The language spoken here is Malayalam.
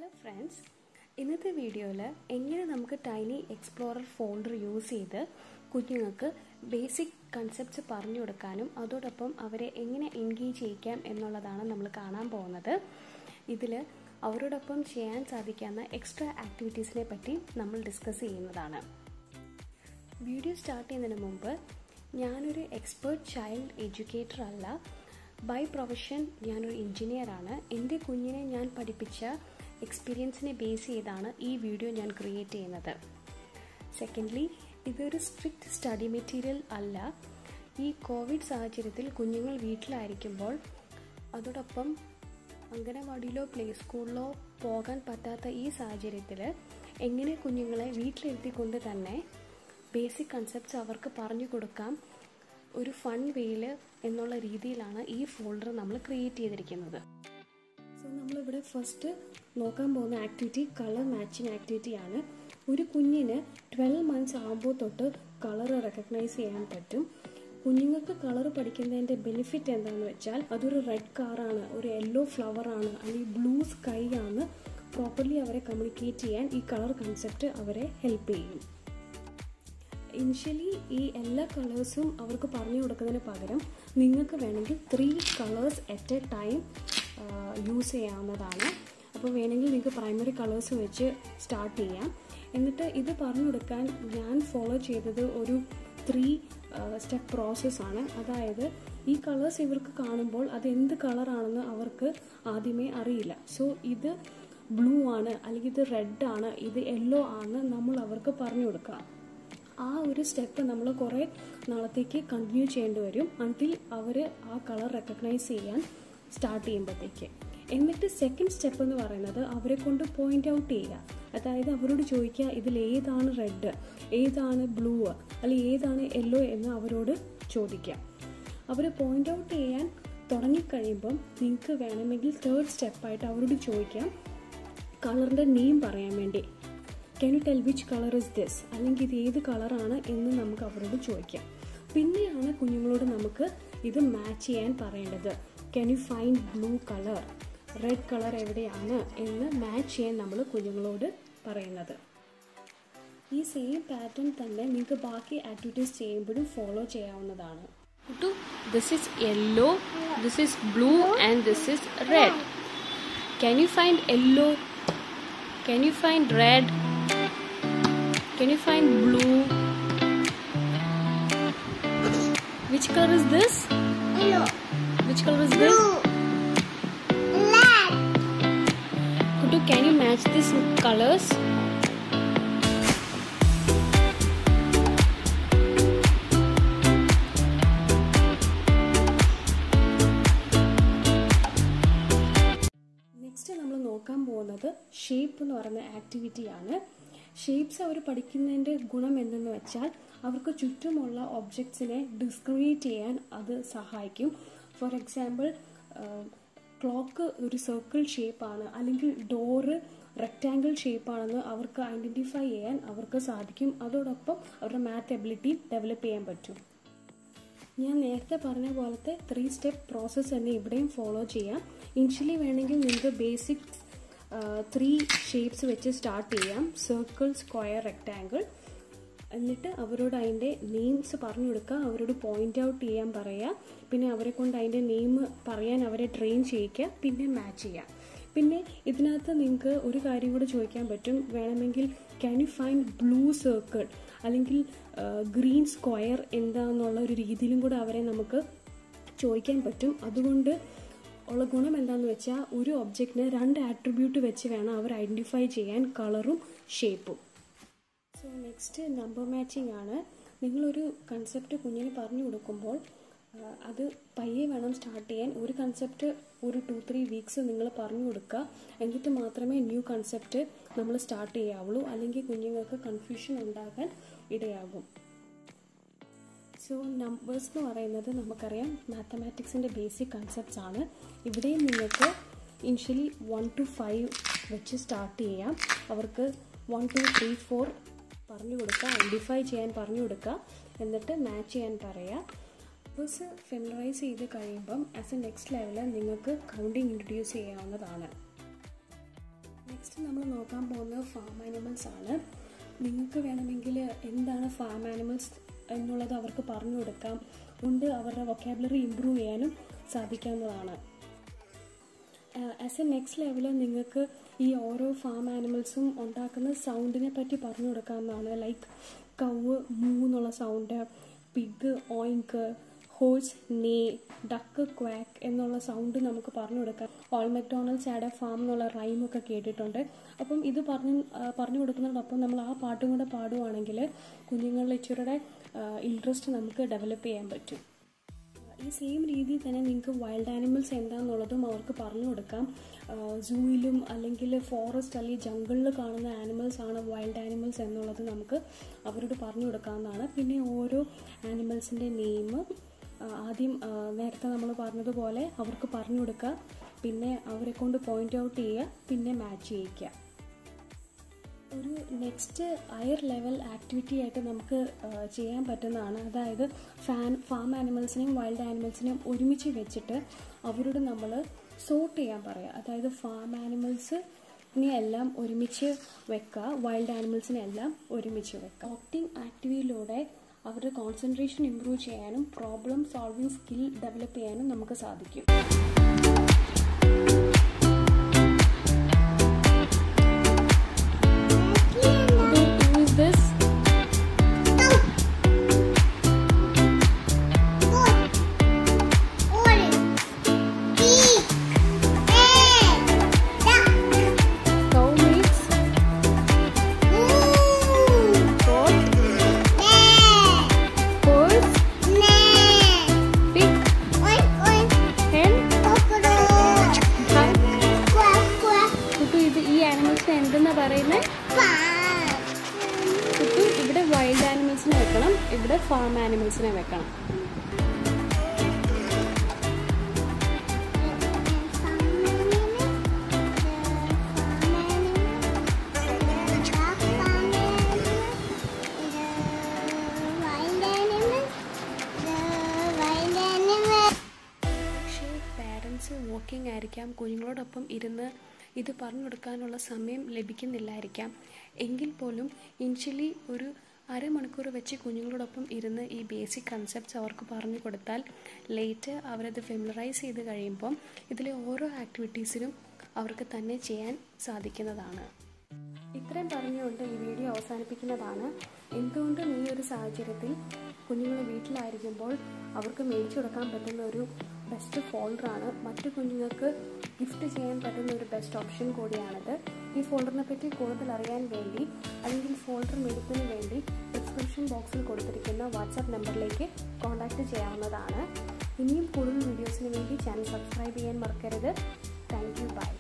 ഹലോ ഫ്രണ്ട്സ് ഇന്നത്തെ വീഡിയോയിൽ എങ്ങനെ നമുക്ക് ടൈനി എക്സ്പ്ലോറർ ഫോൾഡർ യൂസ് ചെയ്ത് കുഞ്ഞുങ്ങൾക്ക് ബേസിക് കൺസെപ്റ്റ്സ് പറഞ്ഞു കൊടുക്കാനും അതോടൊപ്പം അവരെ എങ്ങനെ എൻഗേജ് ചെയ്യിക്കാം എന്നുള്ളതാണ് നമ്മൾ കാണാൻ പോകുന്നത് ഇതിൽ അവരോടൊപ്പം ചെയ്യാൻ സാധിക്കാവുന്ന എക്സ്ട്രാ ആക്ടിവിറ്റീസിനെ പറ്റി നമ്മൾ ഡിസ്കസ് ചെയ്യുന്നതാണ് വീഡിയോ സ്റ്റാർട്ട് ചെയ്യുന്നതിന് മുമ്പ് ഞാനൊരു എക്സ്പേർട്ട് ചൈൽഡ് എഡ്യൂക്കേറ്റർ അല്ല ബൈ പ്രൊഫഷൻ ഞാനൊരു എൻജിനീയറാണ് എൻ്റെ കുഞ്ഞിനെ ഞാൻ പഠിപ്പിച്ച എക്സ്പീരിയൻസിനെ ബേസ് ചെയ്താണ് ഈ വീഡിയോ ഞാൻ ക്രിയേറ്റ് ചെയ്യുന്നത് സെക്കൻഡ്ലി ഇതൊരു സ്ട്രിക്റ്റ് സ്റ്റഡി മെറ്റീരിയൽ അല്ല ഈ കോവിഡ് സാഹചര്യത്തിൽ കുഞ്ഞുങ്ങൾ വീട്ടിലായിരിക്കുമ്പോൾ അതോടൊപ്പം അംഗനവാടിയിലോ പ്ലേ സ്കൂളിലോ പോകാൻ പറ്റാത്ത ഈ സാഹചര്യത്തിൽ എങ്ങനെ കുഞ്ഞുങ്ങളെ വീട്ടിലിരുത്തിക്കൊണ്ട് തന്നെ ബേസിക് കൺസെപ്റ്റ്സ് അവർക്ക് പറഞ്ഞു കൊടുക്കാം ഒരു ഫൺ വേയിൽ എന്നുള്ള രീതിയിലാണ് ഈ ഫോൾഡർ നമ്മൾ ക്രിയേറ്റ് ചെയ്തിരിക്കുന്നത് സോ നമ്മളിവിടെ ഫസ്റ്റ് നോക്കാൻ പോകുന്ന ആക്ടിവിറ്റി കളർ മാച്ചിങ് ആക്ടിവിറ്റി ആണ് ഒരു കുഞ്ഞിന് ട്വൽവ് മന്ത്സ് ആകുമ്പോൾ തൊട്ട് കളർ റെക്കഗ്നൈസ് ചെയ്യാൻ പറ്റും കുഞ്ഞുങ്ങൾക്ക് കളർ പഠിക്കുന്നതിൻ്റെ ബെനിഫിറ്റ് എന്താണെന്ന് വെച്ചാൽ അതൊരു റെഡ് കാറാണ് ഒരു യെല്ലോ ഫ്ലവർ ആണ് അല്ലെങ്കിൽ ബ്ലൂ സ്കൈ ആണ് പ്രോപ്പർലി അവരെ കമ്മ്യൂണിക്കേറ്റ് ചെയ്യാൻ ഈ കളർ കൺസെപ്റ്റ് അവരെ ഹെൽപ്പ് ചെയ്യും ഇനിഷ്യലി ഈ എല്ലാ കളേഴ്സും അവർക്ക് പറഞ്ഞു കൊടുക്കുന്നതിന് പകരം നിങ്ങൾക്ക് വേണമെങ്കിൽ three colours at a time use ചെയ്യാവുന്നതാണ് അപ്പോൾ വേണമെങ്കിൽ നിങ്ങൾക്ക് പ്രൈമറി കളേഴ്സ് വെച്ച് സ്റ്റാർട്ട് ചെയ്യാം എന്നിട്ട് ഇത് പറഞ്ഞു കൊടുക്കാൻ ഞാൻ ഫോളോ ചെയ്തത് ഒരു ത്രീ സ്റ്റെപ്പ് പ്രോസസ്സാണ് അതായത് ഈ കളേഴ്സ് ഇവർക്ക് കാണുമ്പോൾ അത് എന്ത് കളറാണെന്ന് അവർക്ക് ആദ്യമേ അറിയില്ല സോ ഇത് ബ്ലൂ ആണ് അല്ലെങ്കിൽ ഇത് റെഡ് ആണ് ഇത് യെല്ലോ ആണ് നമ്മൾ അവർക്ക് പറഞ്ഞു കൊടുക്കുക ആ ഒരു സ്റ്റെപ്പ് നമ്മൾ കുറേ നാളത്തേക്ക് കണ്ടിന്യൂ ചെയ്യേണ്ടി വരും അണ്ടിൽ അവർ ആ കളർ റെക്കഗ്നൈസ് ചെയ്യാൻ സ്റ്റാർട്ട് ചെയ്യുമ്പോഴത്തേക്ക് എന്നിട്ട് സെക്കൻഡ് സ്റ്റെപ്പ് എന്ന് പറയുന്നത് അവരെ കൊണ്ട് പോയിന്റ് ഔട്ട് ചെയ്യുക അതായത് അവരോട് ചോദിക്കുക ഇതിൽ ഏതാണ് റെഡ് ഏതാണ് ബ്ലൂ അല്ലെങ്കിൽ ഏതാണ് യെല്ലോ എന്ന് അവരോട് ചോദിക്കാം അവർ പോയിന്റ് ഔട്ട് ചെയ്യാൻ തുടങ്ങിക്കഴിയുമ്പം നിങ്ങൾക്ക് വേണമെങ്കിൽ തേർഡ് സ്റ്റെപ്പായിട്ട് അവരോട് ചോദിക്കാം കളറിൻ്റെ നെയിം പറയാൻ വേണ്ടി can you tell which colour is this അല്ലെങ്കിൽ ഇത് ഏത് കളറാണ് എന്ന് നമുക്ക് അവരോട് ചോദിക്കാം പിന്നെയാണ് കുഞ്ഞുങ്ങളോട് നമുക്ക് ഇത് മാച്ച് ചെയ്യാൻ പറയേണ്ടത് can you find blue colour red colour എവിടെയാണ് എന്ന് മാച്ച് ചെയ്യാൻ നമ്മൾ കുഞ്ഞുങ്ങളോട് പറയുന്നത് ഈ സെയിം പാറ്റേൺ തന്നെ നിങ്ങൾക്ക് ബാക്കി ആക്ടിവിറ്റീസ് ചെയ്യുമ്പോഴും ഫോളോ ചെയ്യാവുന്നതാണ് this is yellow this is blue and this is red can you find yellow can you find red Can you find blue? Which color is this? Yellow. Which color is this? Blue. Red. Kutu, can you match these colors? Next നമ്മൾ നോക്കാൻ പോകുന്നത് ഷേപ്പ് എന്ന് പറയുന്ന ആക്ടിവിറ്റിയാണ് ഷേപ്സ് അവർ പഠിക്കുന്നതിൻ്റെ ഗുണം എന്തെന്ന് വെച്ചാൽ അവർക്ക് ചുറ്റുമുള്ള ഒബ്ജക്ട്സിനെ ഡിസ്ക്രിമിനേറ്റ് ചെയ്യാൻ അത് സഹായിക്കും ഫോർ എക്സാമ്പിൾ ക്ലോക്ക് ഒരു സർക്കിൾ ഷേപ്പാണ് അല്ലെങ്കിൽ ഡോറ് റെക്റ്റാങ്കിൾ ഷേപ്പാണെന്ന് അവർക്ക് ഐഡൻറ്റിഫൈ ചെയ്യാൻ അവർക്ക് സാധിക്കും അതോടൊപ്പം അവരുടെ മാത്ത് എബിലിറ്റി ഡെവലപ്പ് ചെയ്യാൻ പറ്റും ഞാൻ നേരത്തെ പറഞ്ഞ പോലത്തെ ത്രീ സ്റ്റെപ്പ് പ്രോസസ്സ് തന്നെ ഇവിടെയും ഫോളോ ചെയ്യാം ഇനിഷ്യലി വേണമെങ്കിൽ നിങ്ങൾക്ക് ബേസിക് ത്രീ ഷേപ്സ് വെച്ച് സ്റ്റാർട്ട് ചെയ്യാം സർക്കിൾ സ്ക്വയർ റെക്റ്റാങ്കിൾ എന്നിട്ട് അവരോട് അതിൻ്റെ നെയിംസ് പറഞ്ഞു കൊടുക്കുക അവരോട് പോയിന്റ് ഔട്ട് ചെയ്യാൻ പറയുക പിന്നെ അവരെ കൊണ്ട് അതിൻ്റെ നെയിം പറയാൻ അവരെ ട്രെയിൻ ചെയ്യിക്കുക പിന്നെ മാച്ച് ചെയ്യുക പിന്നെ ഇതിനകത്ത് നിങ്ങൾക്ക് ഒരു കാര്യം കൂടെ ചോദിക്കാൻ പറ്റും വേണമെങ്കിൽ can you find blue circle അല്ലെങ്കിൽ ഗ്രീൻ സ്ക്വയർ എന്താന്നുള്ള ഒരു രീതിയിലും കൂടെ അവരെ നമുക്ക് ചോദിക്കാൻ പറ്റും അതുകൊണ്ട് ഉള്ള ഗുണം എന്താണെന്ന് വെച്ചാൽ ഒരു ഒബ്ജക്റ്റിന് രണ്ട് ആട്രിബ്യൂട്ട് വെച്ച് വേണം അവർ ഐഡൻറ്റിഫൈ ചെയ്യാൻ കളറും ഷേപ്പും സോ നെക്സ്റ്റ് നമ്പർ മാച്ചിങ് ആണ് നിങ്ങളൊരു കൺസെപ്റ്റ് കുഞ്ഞിന് പറഞ്ഞു കൊടുക്കുമ്പോൾ അത് പയ്യെ വേണം സ്റ്റാർട്ട് ചെയ്യാൻ ഒരു കൺസെപ്റ്റ് ഒരു ടു ത്രീ വീക്സ് നിങ്ങൾ പറഞ്ഞു കൊടുക്കുക എന്നിട്ട് മാത്രമേ ന്യൂ കൺസെപ്റ്റ് നമ്മൾ സ്റ്റാർട്ട് ചെയ്യാവുള്ളൂ അല്ലെങ്കിൽ കുഞ്ഞുങ്ങൾക്ക് കൺഫ്യൂഷൻ ഉണ്ടാകാൻ ഇടയാകും സോ നമ്പേഴ്സ് എന്ന് പറയുന്നത് നമുക്കറിയാം മാത്തമാറ്റിക്സിൻ്റെ ബേസിക് കൺസെപ്റ്റ്സ് ആണ് ഇവിടെയും നിങ്ങൾക്ക് ഇനിഷ്യലി വൺ ടു ഫൈവ് വെച്ച് സ്റ്റാർട്ട് ചെയ്യാം അവർക്ക് വൺ ടു ത്രീ ഫോർ പറഞ്ഞു കൊടുക്കുക ഐഡൻറ്റിഫൈ ചെയ്യാൻ പറഞ്ഞു കൊടുക്കുക എന്നിട്ട് മാച്ച് ചെയ്യാൻ പറയുക നമ്പേഴ്സ് ഫെമിലറൈസ് ചെയ്ത് കഴിയുമ്പം ആസ് എ നെക്സ്റ്റ് ലെവലിൽ നിങ്ങൾക്ക് കൗണ്ടിങ് ഇൻട്രൊഡ്യൂസ് ചെയ്യാവുന്നതാണ് നെക്സ്റ്റ് നമ്മൾ നോക്കാൻ പോകുന്നത് ഫാം ആനിമൽസ് ആണ് നിങ്ങൾക്ക് വേണമെങ്കിൽ എന്താണ് ഫാം ആനിമൽസ് എന്നുള്ളത് അവർക്ക് പറഞ്ഞു കൊടുക്കാം കൊണ്ട് അവരുടെ വൊക്കാബുലറി ഇമ്പ്രൂവ് ചെയ്യാനും സാധിക്കാവുന്നതാണ് ആസ് എ നെക്സ്റ്റ് ലെവൽ നിങ്ങൾക്ക് ഈ ഓരോ ഫാം ആനിമൽസും ഉണ്ടാക്കുന്ന സൗണ്ടിനെ പറ്റി പറഞ്ഞു കൊടുക്കാവുന്നതാണ് ലൈക്ക് കവ് മൂ എന്നുള്ള sound pig oink horse neigh duck quack എന്നുള്ള സൗണ്ട് നമുക്ക് പറഞ്ഞു കൊടുക്കാം old McDonald's had a farm എന്നുള്ള റൈമൊക്കെ കേട്ടിട്ടുണ്ട് അപ്പം ഇത് പറഞ്ഞു ആ, പറഞ്ഞു കൊടുക്കുന്നതോടൊപ്പം നമ്മൾ ആ പാട്ടും കൂടെ പാടുവാണെങ്കിൽ കുഞ്ഞുങ്ങളിൽ ഇച്ചിരിയുടെ ഇൻട്രസ്റ്റ് നമുക്ക് ഡെവലപ്പ് ചെയ്യാൻ പറ്റും ഈ സെയിം രീതിയിൽ തന്നെ നിങ്ങൾക്ക് വൈൽഡ് ആനിമൽസ് എന്താണെന്നുള്ളതും അവർക്ക് പറഞ്ഞു കൊടുക്കാം സൂയിലും അല്ലെങ്കിൽ ഫോറസ്റ്റ് അല്ലെങ്കിൽ ജംഗിളിൽ കാണുന്ന ആനിമൽസ് ആണ് വൈൽഡ് ആനിമൽസ് എന്നുള്ളത് നമുക്ക് അവരോട് പറഞ്ഞു കൊടുക്കാവുന്നതാണ് പിന്നെ ഓരോ ആനിമൽസിൻ്റെ നെയിം ആദ്യം ആ, നേരത്തെ നമ്മൾ പറഞ്ഞതുപോലെ അവർക്ക് പറഞ്ഞു കൊടുക്കുക പിന്നെ അവരെ കൊണ്ട് പോയിന്റ് ഔട്ട് ചെയ്യുക പിന്നെ മാച്ച് ചെയ്യിക്കുക ഒരു നെക്സ്റ്റ് ഹയർ ലെവൽ ആക്ടിവിറ്റി ആയിട്ട് നമുക്ക് ആ, ചെയ്യാൻ പറ്റുന്നതാണ് അതായത് ഫാൻ ഫാം ആനിമൽസിനെയും വൈൽഡ് ആനിമൽസിനെയും ഒരുമിച്ച് വെച്ചിട്ട് അവരോട് നമ്മൾ സോർട്ട് ചെയ്യാൻ പറയുക അതായത് ഫാം ആനിമൽസിനെ എല്ലാം ഒരുമിച്ച് വെക്കുക വൈൽഡ് ആനിമൽസിനെ എല്ലാം ഒരുമിച്ച് വെക്കുക ഓക്ടിങ് ആക്ടിവിറ്റിയിലൂടെ അവരുടെ കോൺസെൻട്രേഷൻ ഇമ്പ്രൂവ് ചെയ്യാനും പ്രോബ്ലം സോൾവിങ് സ്കിൽ ഡെവലപ്പ് ചെയ്യാനും നമുക്ക് സാധിക്കും Who is this? Cow makes goat, horse, pig, hen, duck. Kuttu ഇത് ഈ ആനിമൽസിനെ എന്തെന്നാ പറയുന്നത് കുട്ടു ഇവിടെ വൈൽഡ് ആനിമൽസിനെ വെക്കണം ഇവിടെ ഫാം ആനിമൽസിനെ വെക്കണം പക്ഷേ പാരൻസ് വർക്കിംഗ് ആയിരിക്കാം കുഞ്ഞുങ്ങളോടൊപ്പം ഇരുന്ന് ഇത് പറഞ്ഞു കൊടുക്കാനുള്ള സമയം ലഭിക്കുന്നില്ലായിരിക്കാം എങ്കിൽ പോലും ഇനിഷ്യലി ഒരു അരമണിക്കൂർ വെച്ച് കുഞ്ഞുങ്ങളോടൊപ്പം ഇരുന്ന് ഈ ബേസിക് കൺസെപ്റ്റ്സ് അവർക്ക് പറഞ്ഞു കൊടുത്താൽ ലേറ്റ് അവരത് ഫെമിലറൈസ് ചെയ്ത് കഴിയുമ്പം ഇതിലെ ഓരോ ആക്ടിവിറ്റീസിനും അവർക്ക് തന്നെ ചെയ്യാൻ സാധിക്കുന്നതാണ് ഇത്രയും പറഞ്ഞുകൊണ്ട് ഈ വീഡിയോ അവസാനിപ്പിക്കുന്നതാണ് എന്തുകൊണ്ടും ഈ ഒരു സാഹചര്യത്തിൽ കുഞ്ഞുങ്ങൾ വീട്ടിലായിരിക്കുമ്പോൾ അവർക്ക് മേടിച്ചു കൊടുക്കാൻ പറ്റുന്ന ഒരു ബെസ്റ്റ് ഫോൾഡറാണ് മറ്റു കുഞ്ഞുങ്ങൾക്ക് ഗിഫ്റ്റ് ചെയ്യാൻ പറ്റുന്ന ഒരു ബെസ്റ്റ് ഓപ്ഷൻ കൂടിയാണിത് ഈ ഫോൾഡറിനെ പറ്റി കൂടുതൽ അറിയാൻ വേണ്ടി അല്ലെങ്കിൽ ഫോൾഡർ മേടിക്കുന്നതിന് വേണ്ടി ഡിസ്ക്രിപ്ഷൻ ബോക്സിൽ കൊടുത്തിരിക്കുന്ന വാട്സാപ്പ് നമ്പറിലേക്ക് കോൺടാക്റ്റ് ചെയ്യാവുന്നതാണ് ഇനിയും കൂടുതൽ വീഡിയോസിന് വേണ്ടി ചാനൽ സബ്സ്ക്രൈബ് ചെയ്യാൻ മറക്കരുത് താങ്ക് യു ബൈ